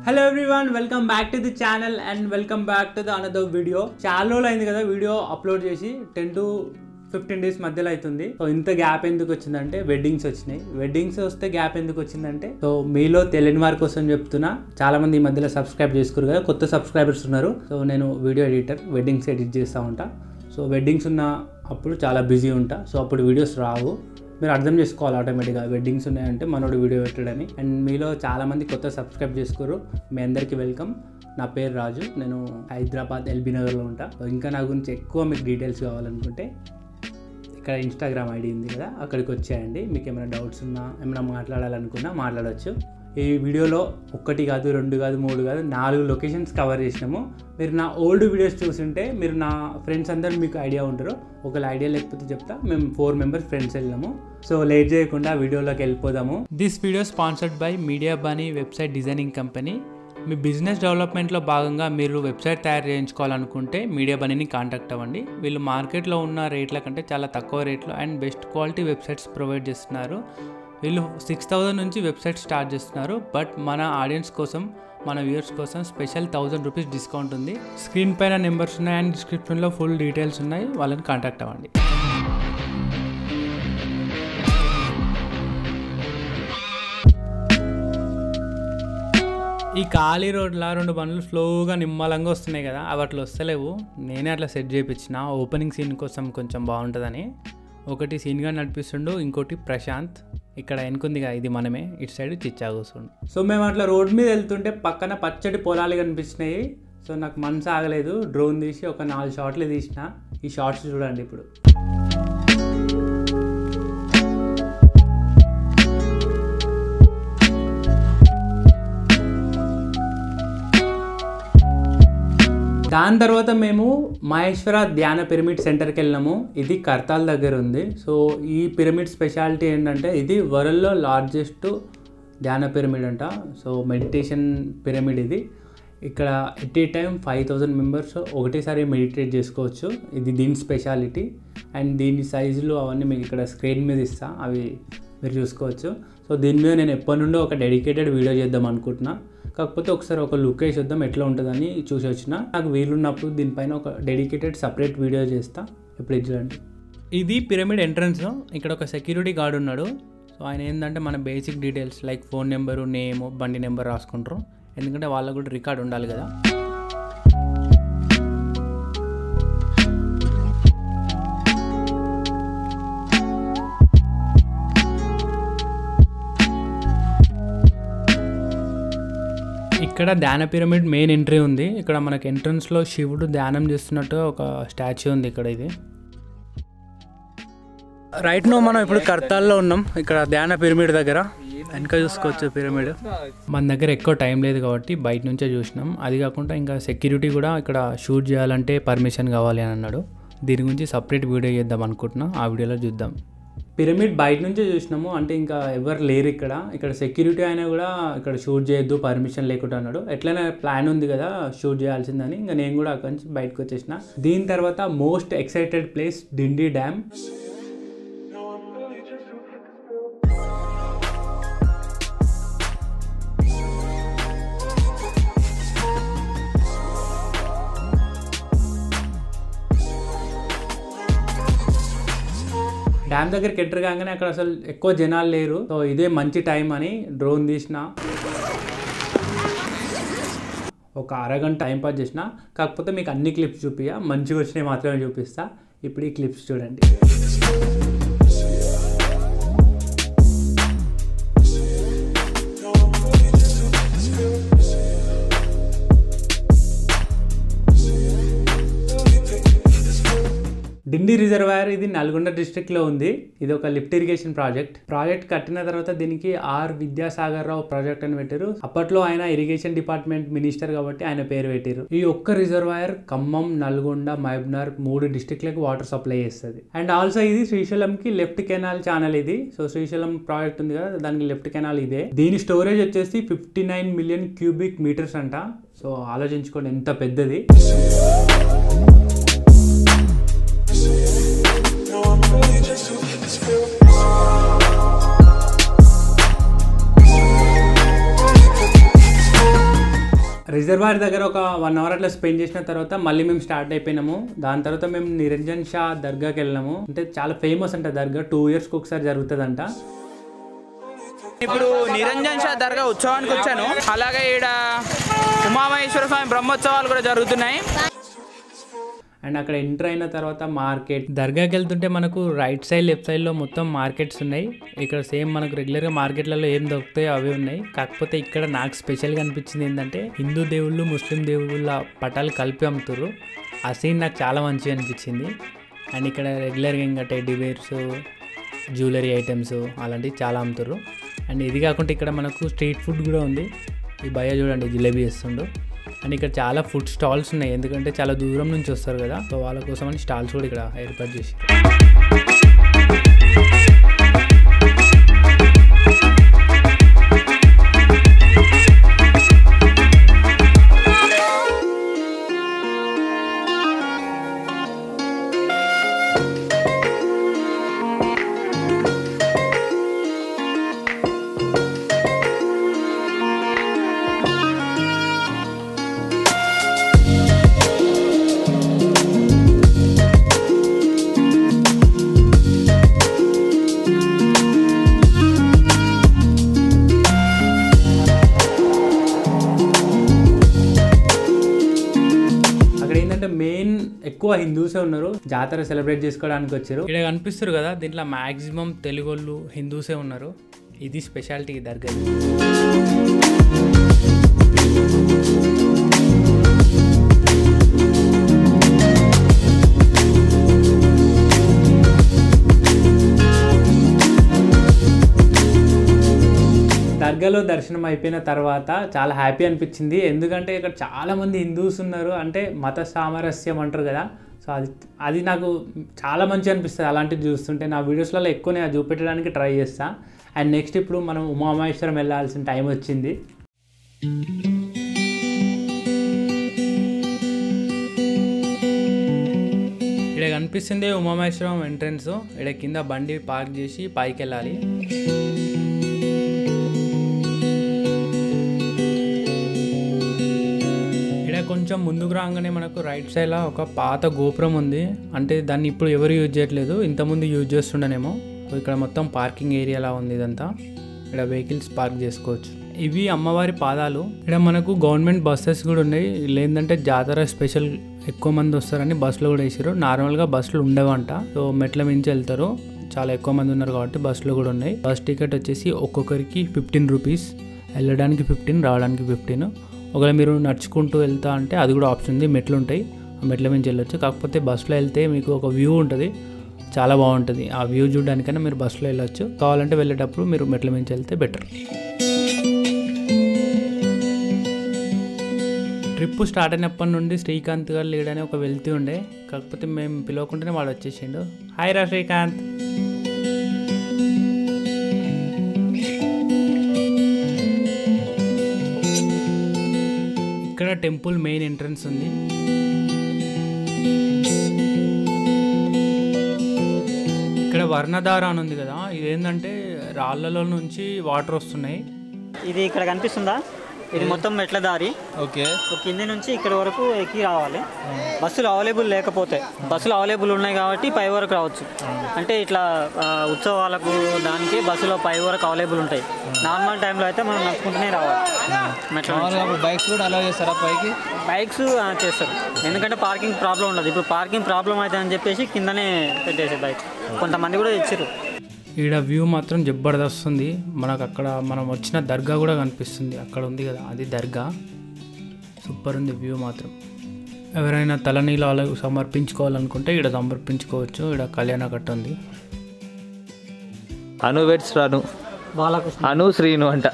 Hello everyone welcome back to the channel and welcome back to the another video చాలా రోజులు అయింది కదా video upload చేసి ten to fifteen days మధ్యలో అవుతుంది సో ఇంత గ్యాప్ ఎందుకు వచ్చిందంటే వెడ్డింగ్స్ వచ్చినాయి వెడ్డింగ్స్ వస్తే గ్యాప్ ఎందుకు వచ్చిందంటే సో మీలో తెలియని వారి కోసం చెప్తున్నా చాలా మంది ఈ మధ్యలో సబ్స్క్రైబ్ చేసుకున్నారు కదా కొత్త సబ్స్క్రైబర్స్ ఉన్నారు సో నేను వీడియో ఎడిటర్ వెడ్డింగ్స్ ఎడిట్ చేస్తూ ఉంటా సో వెడ్డింగ్స్ ఉన్న అప్పుడు చాలా బిజీ ఉంటా సో అప్పుడు వీడియోస్ రావు మీరు అర్థం చేసుకోవాలి ఆటోమేటిక్గా వెడ్డింగ్స్ ఉన్నాయంటే మనోడు వీడియో పెట్టడని అండ్ మీలో చాలామంది కొత్త సబ్స్క్రైబ్ చేసుకోరు మీ అందరికీ వెల్కమ్ నా పేరు రాజు నేను హైదరాబాద్ ఎల్బీ నగర్లో ఉంటా సో ఇంకా నా గురించి ఎక్కువ మీకు డీటెయిల్స్ కావాలనుకుంటే ఇక్కడ ఇన్స్టాగ్రామ్ ఐడి ఉంది కదా అక్కడికి వచ్చేయండి మీకు ఏమైనా డౌట్స్ ఉన్నా ఏమైనా మాట్లాడాలనుకున్నా మాట్లాడవచ్చు ఈ వీడియోలో ఒక్కటి కాదు రెండు కాదు మూడు కాదు నాలుగు లొకేషన్స్ కవర్ చేసినాము మీరు నా ఓల్డ్ వీడియోస్ చూస్తుంటే మీరు నా ఫ్రెండ్స్ అందరు మీకు ఐడియా ఉంటారు ఒకవేళ ఐడియా లేకపోతే చెప్తా మేము ఫోర్ మెంబర్స్ ఫ్రెండ్స్ వెళ్ళినాము సో లేట్ చేయకుండా వీడియోలోకి వెళ్ళిపోదాము this video sponsored by Media Bunny website designing company మీ బిజినెస్ డెవలప్మెంట్లో భాగంగా మీరు వెబ్సైట్ తయారు చేయించుకోవాలనుకుంటే మీడియా బనీని కాంటాక్ట్ అవ్వండి వీళ్ళు మార్కెట్లో ఉన్న రేట్ల కంటే చాలా తక్కువ రేట్లో and best quality websites provide చేస్తున్నారు వీళ్ళు సిక్స్ థౌజండ్ నుంచి వెబ్సైట్ స్టార్ట్ చేస్తున్నారు బట్ మన ఆడియన్స్ కోసం మన వ్యూవర్స్ కోసం స్పెషల్ థౌజండ్ రూపీస్ డిస్కౌంట్ ఉంది స్క్రీన్ పైన నెంబర్స్ ఉన్నాయి అండ్ డిస్క్రిప్షన్లో ఫుల్ డీటెయిల్స్ ఉన్నాయి వాళ్ళని కాంటాక్ట్ అవ్వండి ఈ ఖాళీ రోడ్ల రెండు బండ్లు స్లోగా నిమ్మలంగా వస్తున్నాయి కదా అవి అట్లా వస్తలేవు నేనే అట్లా సెట్ చేయించిన ఓపెనింగ్ సీన్ కోసం కొంచెం బాగుంటుందని ఒకటి సీన్గా నడిపిస్తుండు ఇంకోటి ప్రశాంత్ ఇక్కడ ఎనుకుందిగా ఇది మనమే ఇటు సైడ్ చిచ్చా కూర్చుండు సో మేము అట్లా రోడ్ మీద వెళ్తుంటే పక్కన పచ్చటి పొలాలు కనిపించినాయి సో నాకు మనసు ఆగలేదు డ్రోన్ తీసి ఒక నాలుగు షాట్లు తీసిన ఈ షార్ట్స్ చూడండి ఇప్పుడు దాని తర్వాత మేము మహేశ్వర ధ్యాన పిరమిడ్ సెంటర్కి వెళ్ళినాము ఇది కర్తాల్ దగ్గర ఉంది సో ఈ పిరమిడ్ స్పెషాలిటీ ఏంటంటే ఇది వరల్డ్లో లార్జెస్ట్ ధ్యాన పిరమిడ్ అంట సో మెడిటేషన్ పిరమిడ్ ఇది ఇక్కడ at a time five thousand members ఒకటేసారి మెడిటేట్ చేసుకోవచ్చు ఇది దీని స్పెషాలిటీ అండ్ దీని సైజులు అవన్నీ మీకు ఇక్కడ స్క్రీన్ మీద ఇస్తా అవి మీరు చూసుకోవచ్చు సో దీని మీద నేను ఎప్పటి నుండో ఒక డెడికేటెడ్ వీడియో చేద్దాం అనుకుంటున్నా కాకపోతే ఒకసారి ఒక లుక్ వేసి వద్దాం ఎట్లా ఉంటుందని చూసి వచ్చిన నాకు వీలున్నప్పుడు దీనిపైన ఒక డెడికేటెడ్ సపరేట్ వీడియో చేస్తా ఇప్పుడు ఇది చూడండి ఇది పిరమిడ్ ఎంట్రన్స్ ఇక్కడ ఒక సెక్యూరిటీ గార్డ్ ఉన్నాడు సో ఆయన ఏంటంటే మన basic details like phone number name బండి నెంబర్ రాసుకుంటారు ఎందుకంటే వాళ్ళకు కూడా రికార్డ్ ఉండాలి కదా ఇక్కడ ధ్యాన పిరమిడ్ మెయిన్ ఎంట్రీ ఉంది ఇక్కడ మనకి ఎంట్రన్స్లో శివుడు ధ్యానం చేస్తున్నట్టు ఒక స్టాచ్యూ ఉంది ఇక్కడ ఇది రైట్ నో మనం ఇప్పుడు కర్తాల్లో ఉన్నాం ఇక్కడ ధ్యాన పిరమిడ్ దగ్గర వెనక చూసుకోవచ్చు పిరమిడ్ మన దగ్గర ఎక్కువ టైం లేదు కాబట్టి బయట నుంచే చూసినాం అది కాకుండా ఇంకా సెక్యూరిటీ కూడా ఇక్కడ షూట్ చేయాలంటే పర్మిషన్ కావాలి అని అన్నాడు దీని గురించి సపరేట్ వీడియో చేద్దాం అనుకుంటున్నా ఆ వీడియోలో చూద్దాం పిరమిడ్ బయట నుంచే చూసినాము అంటే ఇంకా ఎవరు లేరు ఇక్కడ ఇక్కడ సెక్యూరిటీ అయినా కూడా ఇక్కడ షూట్ చేయొద్దు పర్మిషన్ లేకుండా అన్నాడు ఎట్లయినా ప్లాన్ ఉంది కదా షూట్ చేయాల్సిందని ఇంకా నేను కూడా అక్కడి నుంచి బయటకు వచ్చేసిన దీని తర్వాత most excited place Dindi dam dam దగ్గరికి ఎంటర్ కాగానే అక్కడ అసలు ఎక్కువ జనాలు లేరు సో ఇదే మంచి టైం అని డ్రోన్ తీసిన ఒక అరగంట టైం పాస్ చేసిన కాకపోతే మీకు అన్ని క్లిప్స్ చూపియా మంచిగా వచ్చినాయి మాత్రమే చూపిస్తా ఇప్పుడు ఈ క్లిప్స్ చూడండి డిండి రిజర్వాయర్ ఇది నల్గొండ డిస్ట్రిక్ట్ లో ఉంది ఇది ఒక లిఫ్ట్ ఇరిగేషన్ ప్రాజెక్ట్ ప్రాజెక్ట్ కట్టిన తర్వాత దీనికి ఆర్ విద్యాసాగర్ రావు ప్రాజెక్ట్ అని పెట్టారు అప్పట్లో ఆయన ఇరిగేషన్ డిపార్ట్మెంట్ మినిస్టర్ కాబట్టి ఆయన పేరు పెట్టారు ఈ ఒక్క రిజర్వాయర్ ఖమ్మం నల్గొండ మహబూబ్నగర్ మూడు డిస్ట్రిక్ట్లకు వాటర్ సప్లై చేస్తుంది అండ్ ఆల్సో ఇది శ్రీశైలంకి లెఫ్ట్ కెనాల్ ఛానల్ ఇది సో శ్రీశైలం ప్రాజెక్ట్ ఉంది కదా దానికి లెఫ్ట్ కెనాల్ ఇదే దీని స్టోరేజ్ వచ్చేసి fifty nine million cubic metres అంట సో ఆలోచించుకోండి ఎంత పెద్దది రిజర్వాయర్ దగ్గర ఒక వన్ అవర్ అట్లా స్పెండ్ చేసిన తర్వాత మళ్ళీ మేము స్టార్ట్ అయిపోయినాము దాని తర్వాత మేము నిరంజన్ షా దర్గాకి వెళ్ళినాము అంటే చాలా ఫేమస్ అంట దర్గా టూ ఇయర్స్కి ఒకసారి జరుగుతుందంట ఇప్పుడు నిరంజన్ షా దర్గా ఉత్సవానికి వచ్చాను అలాగే ఈడ ఉమామహేశ్వర స్వామి బ్రహ్మోత్సవాలు కూడా జరుగుతున్నాయి అండ్ అక్కడ ఎంటర్ అయిన తర్వాత మార్కెట్ దర్గాకి వెళ్తుంటే మనకు రైట్ సైడ్ లెఫ్ట్ సైడ్లో మొత్తం మార్కెట్స్ ఉన్నాయి ఇక్కడ సేమ్ మనకు రెగ్యులర్గా మార్కెట్లలో ఏం దొరుకుతాయో అవే ఉన్నాయి కాకపోతే ఇక్కడ నాకు స్పెషల్గా అనిపించింది ఏంటంటే హిందూ దేవుళ్ళు ముస్లిం దేవుళ్ళ పటాలు కలిపి అమ్ముతారు ఆ సీన్ నాకు చాలా మంచిగా అనిపించింది అండ్ ఇక్కడ రెగ్యులర్గా ఇంకా టెడ్డీ బేర్స్ జ్యువెలరీ ఐటమ్స్ అలాంటివి చాలా అమ్ముతారు అండ్ ఇది కాకుండా ఇక్కడ మనకు స్ట్రీట్ ఫుడ్ కూడా ఉంది ఈ భయ చూడండి జిలేబీ చేస్తుండు అండ్ ఇక్కడ చాలా ఫుడ్ స్టాల్స్ ఉన్నాయి ఎందుకంటే చాలా దూరం నుంచి వస్తారు కదా సో వాళ్ళ కోసం అని స్టాల్స్ కూడా ఇక్కడ ఏర్పాటు చేసి అక్కడ ఏంటంటే మెయిన్ ఎక్కువ హిందూసే ఉన్నారు జాతర సెలబ్రేట్ చేసుకోవడానికి వచ్చారు ఇక్కడ కనిపిస్తారు కదా దీంట్లో మాక్సిమం తెలుగు వాళ్ళు హిందూసే ఉన్నారు ఇది స్పెషాలిటీ దర్గా దర్గాలో దర్శనం అయిపోయిన తర్వాత చాలా హ్యాపీ అనిపించింది ఎందుకంటే ఇక్కడ చాలా మంది హిందూస్ ఉన్నారు అంటే మత సామరస్యం అంటారు కదా సో అది అది నాకు చాలా మంచి అనిపిస్తుంది అలాంటివి చూస్తుంటే నా వీడియోస్లలో ఎక్కువ నేను అది చూపెట్టడానికి ట్రై చేస్తా అండ్ నెక్స్ట్ ఇప్పుడు మనం ఉమామహేశ్వరం వెళ్ళాల్సిన టైం వచ్చింది ఇక్కడ కనిపిస్తుంది ఉమామహేశ్వరం ఎంట్రన్స్ ఇక్కడ కింద బండి పార్క్ చేసి పైకి వెళ్ళాలి ఇక్కడ కొంచెం ముందుకు రాగానే మనకు రైట్ సైడ్లో ఒక పాత గోపురం ఉంది అంటే దాన్ని ఇప్పుడు ఎవరు యూజ్ చేయట్లేదు ఇంతకుముందు యూజ్ చేస్తుండనేమో సో ఇక్కడ మొత్తం పార్కింగ్ ఏరియాలా ఉంది ఇదంతా ఇక్కడ వెహికల్స్ పార్క్ చేసుకోవచ్చు ఇవి అమ్మవారి పాదాలు ఇక్కడ మనకు గవర్నమెంట్ బస్సెస్ కూడా ఉన్నాయి లేదంటే జాతర స్పెషల్ ఎక్కువ మంది వస్తారని బస్సులో కూడా వేసారు నార్మల్గా బస్సులు ఉండవంట సో మెట్ల మించి వెళ్తారు చాలా ఎక్కువ మంది ఉన్నారు కాబట్టి బస్సులు కూడా ఉన్నాయి బస్ టికెట్ వచ్చేసి ఒక్కొక్కరికి ఫిఫ్టీన్ రూపీస్ వెళ్ళడానికి ఫిఫ్టీన్ రావడానికి ఫిఫ్టీన్ ఒకవేళ మీరు నడుచుకుంటూ వెళ్తా అంటే అది కూడా ఆప్షన్ ఉంది మెట్లు ఉంటాయి ఆ మెట్ల మించి వెళ్ళొచ్చు కాకపోతే బస్సులో వెళ్తే మీకు ఒక వ్యూ ఉంటుంది చాలా బాగుంటుంది ఆ వ్యూ చూడడానికైనా మీరు బస్సులో వెళ్ళొచ్చు కావాలంటే వెళ్ళేటప్పుడు మీరు మెట్ల మించి వెళ్తే బెటర్ ట్రిప్ స్టార్ట్ అయినప్పటి నుండి శ్రీకాంత్ గారు లేడని ఒక వెళ్తూ ఉండే కాకపోతే మేము పిలవకుండానే వాడు వచ్చేసిండు హాయ్ రా శ్రీకాంత్ ఇక్కడ టెంపుల్ మెయిన్ ఎంట్రన్స్ ఉంది ఇక్కడ వర్ణధార అని ఉంది కదా ఇదేంటంటే రాళ్ళలో నుంచి వాటర్ వస్తున్నాయి ఇది ఇక్కడ కనిపిస్తుందా ఇది మొత్తం మెట్ల దారి ఓకే సో కింది నుంచి ఇక్కడ వరకు ఎక్కి రావాలి బస్సులు అవైలబుల్ లేకపోతే బస్సులు అవైలబుల్ ఉన్నాయి కాబట్టి పై వరకు రావచ్చు అంటే ఇట్లా ఆ, ఉత్సవాలకు దానికి బస్సులో పై వరకు అవైలబుల్ ఉంటాయి నార్మల్ టైంలో అయితే మనం నడుచుకుంటూనే రావాలి మెట్ల నుంచి. బైక్స్ కూడా అలౌ చేస్తారా పైకి బైక్స్ ఆ, చేస్తారు ఎందుకంటే పార్కింగ్ ప్రాబ్లం ఉండదు ఇప్పుడు పార్కింగ్ ప్రాబ్లం అయితే అని చెప్పేసి కిందనే పెట్టేసి బైక్ కొంతమంది కూడా తెచ్చారు ఈడ వ్యూ మాత్రం జబర్దస్త్ ఉంది మనకు అక్కడ మనం వచ్చిన దర్గా కూడా కనిపిస్తుంది అక్కడ ఉంది కదా అది దర్గా సూపర్ ఉంది వ్యూ మాత్రం ఎవరైనా తలనీలాలు సమర్పించుకోవాలనుకుంటే ఇక్కడ సమర్పించుకోవచ్చు ఇక్కడ కళ్యాణ కట్ట ఉంది అను వెట్స్ రాను బాలకృష్ణ అను శ్రీను అంట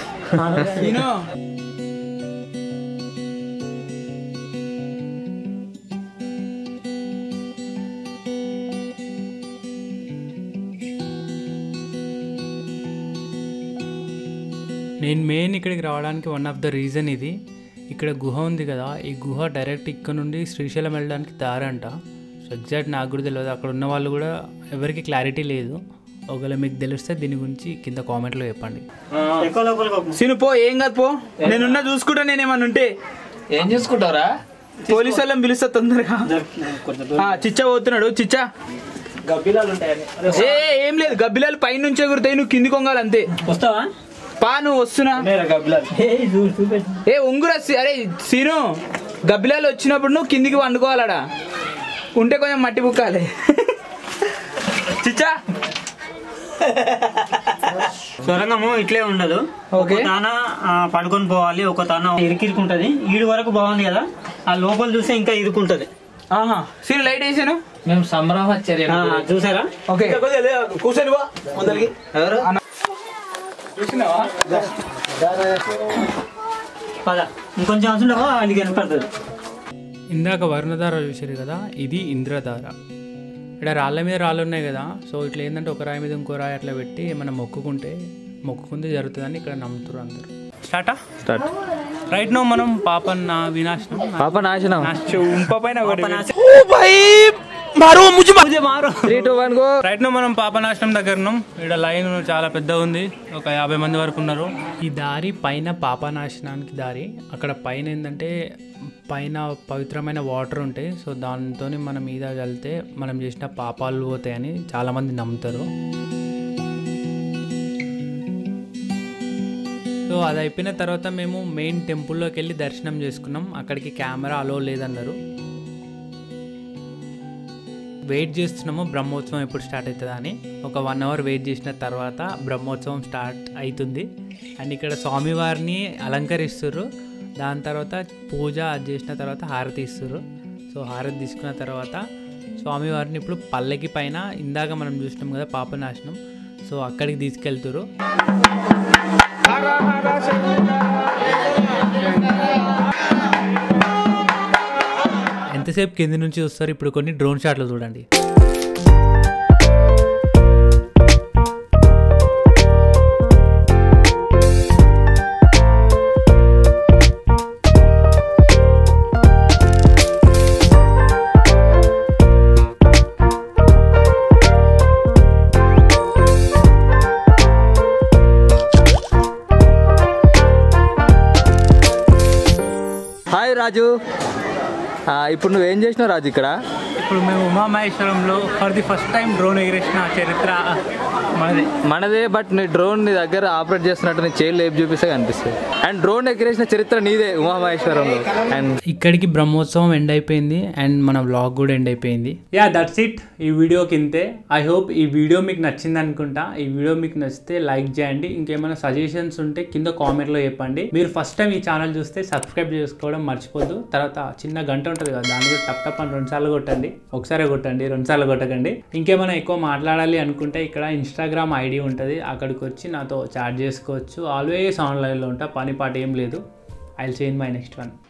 నేను మెయిన్ ఇక్కడికి రావడానికి వన్ ఆఫ్ ద రీజన్ ఇది ఇక్కడ గుహ ఉంది కదా ఈ గుహ డైరెక్ట్ ఇక్కడ నుండి శ్రీశైలం వెళ్ళడానికి దారి అంట సో ఎగ్జాక్ట్ నాకు కూడా తెలియదు అక్కడ ఉన్న వాళ్ళు కూడా ఎవరికి క్లారిటీ లేదు ఒకవేళ మీకు తెలిస్తే దీని గురించి కింద కామెంట్లో చెప్పండి ఎక్కువ లోపలికి ఒక- సీను పో ఏం కాదు పో నేనున్నా చూసుకుంటా నేనేమన్నా ఉంటే ఏం చూసుకుంటావురా పోలీసు వాళ్ళని పిలుస్తా తొందరగా కొంచెం దూరం. ఆ, చిచ్చా పోతున్నాడు చిచ్చా గబ్బిలాలు ఉంటాయని ఏ ఏం లేదు గబ్బిలాలు పై నుంచే ఎగురుతాయి నువ్వు కింది కొంగాలి అంతే వస్తావా పా నువ్వు వస్తున్నా గబ్బిలాలు ఏయ్, చూ- చూపెట్టు. ఏ ఉంగురా సి- అరే సీను గబ్బిలాలు వచ్చినప్పుడు నువ్వు కిందికి వండుకోవాలడా ఉంటే కొంచెం మట్టి బుక్కాలి చిచ్చా సొరంగము ఇట్లే ఉండదు ఓకే. ఒక తాన ఆ, పడుకొని పోవాలి ఒక తాన ఇరికిరుకుంటది ఈడు వరకు బాగుంది కదా ఆ లోపల చూస్తే ఇంకా ఇరుకుంటది ఆహా సీను లైట్ వేసాను మేము సంభ్రమచర్య ఆ, చూసారా ఓకే కూర్చొని బా ముందరికి ఎవరు చూసినావా పద ఇంకొంచెం అవసరం వాళ్ళకి కనపడుతుంది ఇందాక వర్ణధార చూసారు కదా ఇది ఇంద్రధార ఇక్కడ రాళ్ళ మీద రాళ్ళు ఉన్నాయి కదా సో ఇట్లా ఏంటంటే ఒక రాయి మీద ఇంకో రాయి అట్లా పెట్టి మనం మొక్కుకుంటే మొక్కుకుంటే జరుగుతుందని ఇక్కడ నమ్ముతారు అందరు స్టార్టా స్టార్ట్ రైట్ నో మనం పాపన్న వినాశనం పాప నాశనం ఉంప పైన ఒకటి three two one go right no మనం పాపనాశనం దగ్గర ఉన్నాం ఇక్కడ లైన్ చాలా పెద్ద ఉంది ఒక యాభై మంది వరకు ఉన్నారు ఈ దారి పైన పాపనాశనానికి దారి అక్కడ పైన ఏంటంటే పైన పవిత్రమైన వాటర్ ఉంటాయి సో దాంతో మనం మీద చల్లితే మనం చేసిన పాపాలు పోతాయని చాలా మంది నమ్ముతారు సో అది అయిపోయిన తర్వాత మేము మెయిన్ టెంపుల్లోకి వెళ్ళి దర్శనం చేసుకున్నాం అక్కడికి కెమెరా అలో లేదన్నారు వెయిట్ చేస్తున్నాము బ్రహ్మోత్సవం ఎప్పుడు స్టార్ట్ అవుతుందా అని ఒక వన్ అవర్ వెయిట్ చేసిన తర్వాత బ్రహ్మోత్సవం స్టార్ట్ అవుతుంది అండ్ ఇక్కడ స్వామివారిని అలంకరిస్తారు దాని తర్వాత పూజ అది చేసిన తర్వాత హారతి ఇస్తారు సో హారతి తీసుకున్న తర్వాత స్వామివారిని ఇప్పుడు పల్లకి పైన ఇందాక మనం చూసినాం కదా పాపనాశనం సో అక్కడికి తీసుకెళ్తారు ఎంతసేపు కింది నుంచి చూస్తారు ఇప్పుడు కొన్ని డ్రోన్ షాట్లు చూడండి హాయ్ రాజు ఆ, ఇప్పుడు నువ్వేం చేసినావు రాజు ఇక్కడ ఇప్పుడు మేము ఉమామహేశ్వరంలో for the first time drone ఎగిరేసిన చరిత్ర మనది మనదే బట్ నీ డ్రోన్ నీ దగ్గర ఆపరేట్ చేస్తున్నట్టు నీ చేతులు ఏం చూపిస్తే కనిపిస్తుంది అండ్ డ్రోన్ ఎగిరేసిన చరిత్ర నీదే ఉమామహేశ్వరంలో అండ్ ఇక్కడికి బ్రహ్మోత్సవం ఎండ్ అయిపోయింది అండ్ మన వ్లాగ్ కూడా ఎండ్ అయిపోయింది యా దట్స్ ఇట్ ఈ వీడియోకి ఇంతే ఐ హోప్ ఈ వీడియో మీకు నచ్చింది అనుకుంటా ఈ వీడియో మీకు నచ్చితే లైక్ చేయండి ఇంకేమైనా సజెషన్స్ ఉంటే కింద కామెంట్లో చెప్పండి మీరు ఫస్ట్ టైం ఈ ఛానల్ చూస్తే సబ్స్క్రైబ్ చేసుకోవడం మర్చిపోద్దు తర్వాత చిన్న గంట ఉంటుంది కదా దాన్ని కూడా టప్ టప్ అని రెండుసార్లు కొట్టండి ఒకసారి కొట్టండి రెండుసార్లు కొట్టకండి ఇంకేమైనా ఎక్కువ మాట్లాడాలి అనుకుంటే ఇక్కడ ఇన్స్టాగ్రామ్ ఐడి ఉంటుంది అక్కడికి వచ్చి నాతో చాట్ చేసుకోవచ్చు ఆల్వేస్ ఆన్లైన్లో ఉంటా పని పాట ఏం లేదు I see in my next one